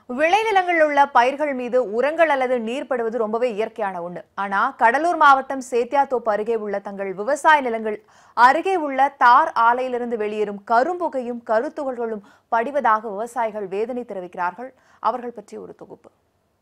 விளைநிலங்களில் உள்ள பயிர்கள் மீது உரங்கள் அல்லது நீர் படுவது ரொம்பவே இயற்கையான ஒண்ணு ஆனா கடலூர் மாவட்டம் சேத்தியாத்தோப்பு அருகே உள்ள தங்கள் விவசாய நிலங்கள் அருகே உள்ள தார் ஆலையிலிருந்து வெளியேறும் கரும்புகையும் கருத்துகள்களும் படிவதாக விவசாயிகள் வேதனை தெரிவிக்கிறார்கள் அவர்கள் பற்றிய ஒரு தொகுப்பு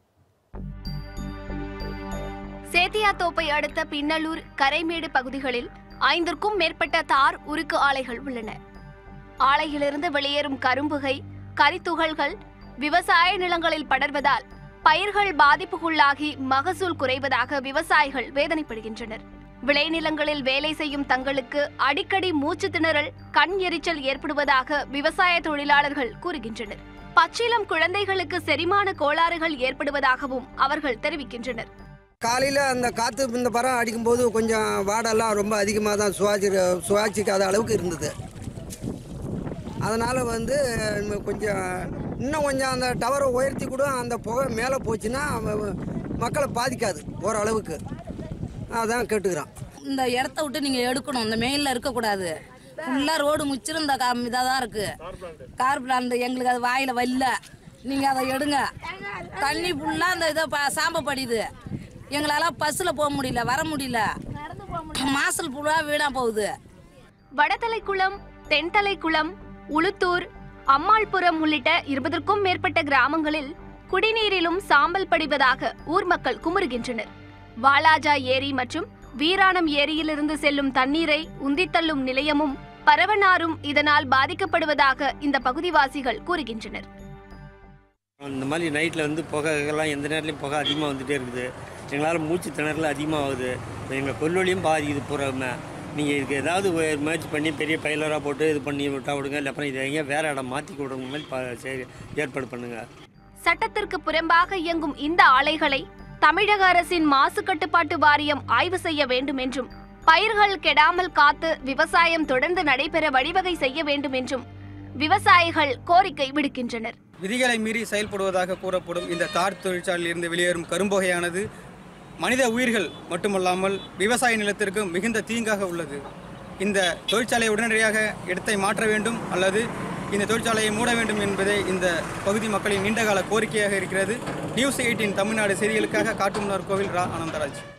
சேத்தியாத்தோப்பை அடுத்த பின்னலூர் கரைமேடு பகுதிகளில் ஐந்திற்கும் மேற்பட்ட தார் உருக்கு ஆலைகள் உள்ளன ஆலையிலிருந்து வெளியேறும் கரும்புகை கரித்துகள்கள் விவசாய நிலங்களில் படர்வதால் பயிர்கள் பாதிப்புக்குள்ளாகி மகசூல் குறைவதாக விவசாயிகள் வேதனைப்படுகின்றனர் விளைநிலங்களில் வேலை செய்யும் தங்களுக்கு அடிக்கடி மூச்சு திணறல் கண் எரிச்சல் ஏற்படுவதாக விவசாய தொழிலாளர்கள் கூறுகின்றனர் பச்சிலம் குழந்தைகளுக்கு செரிமான கோளாறுகள் ஏற்படுவதாகவும் அவர்கள் தெரிவிக்கின்றனர் காலையில் அந்த காற்று இந்த பரம் அடிக்கும்போது கொஞ்சம் வாடெல்லாம் ரொம்ப அதிகமாக தான் சுவாசி சுவாசிக்காத அளவுக்கு இருந்தது அதனால் வந்து இன்னும் கொஞ்சம் இன்னும் கொஞ்சம் அந்த டவரை உயர்த்தி கூட அந்த புகை மேலே போச்சுன்னா ம- மக்களை பாதிக்காது ஓரளவுக்கு அதான் கேட்டுக்கிறோம் இந்த இடத்த விட்டு நீங்கள் எடுக்கணும் இந்த மெயினில் இருக்கக்கூடாது ஃபுல்லாக ரோடு முச்சிரும் இந்த கா இதாக தான் இருக்குது கார் பிளான் எங்களுக்கு அது வாயில் வரல நீங்கள் அதை எடுங்க தண்ணி ஃபுல்லாக அந்த இதை ப சாம்ப படியுது எங்களால் பஸ்ஸில் போக முடியல வர முடியல மாசல் ஃபுல்லாக வீணாக போகுது வடதலைக்குளம் தென்தலைக்குளம் உளுத்தூர் அம்மாள்புரம் உள்ளிட்ட இருபதற்கும் மேற்பட்ட கிராமங்களில் குடிநீரிலும் சாம்பல் படிவதாக ஊர் மக்கள் குமுறுகின்றனர் வாலாஜா ஏரி மற்றும் வீராணம் ஏரியிலிருந்து செல்லும் தண்ணீரை உந்தித்தள்ளும் நிலையமும் பரவனாரும் இதனால் பாதிக்கப்படுவதாக இந்த பகுதிவாசிகள் கூறுகின்றனர் இந்த மாதிரி நைட்டில் வந்து புகைலாம் எந்த நேரத்துலையும் புகை அதிகமாக வந்துகிட்டே இருக்குது எங்களால் மூச்சு திணறல் அதிகமாக ஆகுது எங்கள் கொல்லொலியும் பாதிக்குது பூராமே நீங்கள் இதுக்கு ஏதாவது ஒரு முயற்சி பண்ணி பெரிய பயிலராக போட்டு இது பண்ணி விட்டா விடுங்க இல்லை அப்புறம் இதை எங்கேயா வேறு இடம் மாற்றி கொடுங்க மாதிரி பா சரி ஏற்பாடு பண்ணுங்கள் சட்டத்திற்கு புறம்பாக இயங்கும் இந்த ஆலைகளை தமிழக அரசின் மாசு கட்டுப்பாட்டு வாரியம் ஆய்வு செய்ய வேண்டும் என்றும் பயிர்கள் கெடாமல் காத்து விவசாயம் தொடர்ந்து நடைபெற வழிவகை செய்ய வேண்டும் என்றும் விவசாயிகள் கோரிக்கை விடுக்கின்றனர் விதிகளை மீறி செயல்படுவதாக கூறப்படும் இந்த தார் தொழிற்சாலையிலிருந்து வெளியேறும் கரும்புகையானது மனித உயிர்கள் மட்டுமல்லாமல் விவசாய நிலத்திற்கு மிகுந்த தீங்காக உள்ளது இந்த தொழிற்சாலையை உடனடியாக இடத்தை மாற்ற வேண்டும் அல்லது இந்த தொழிற்சாலையை மூட வேண்டும் என்பதே இந்த பகுதி மக்களின் நீண்டகால கோரிக்கையாக இருக்கிறது நியூஸ் எயிட்டின் தமிழ்நாடு செய்திகளுக்காக காட்டுமன்னார் கோவில் ரா ஆனந்தராஜ்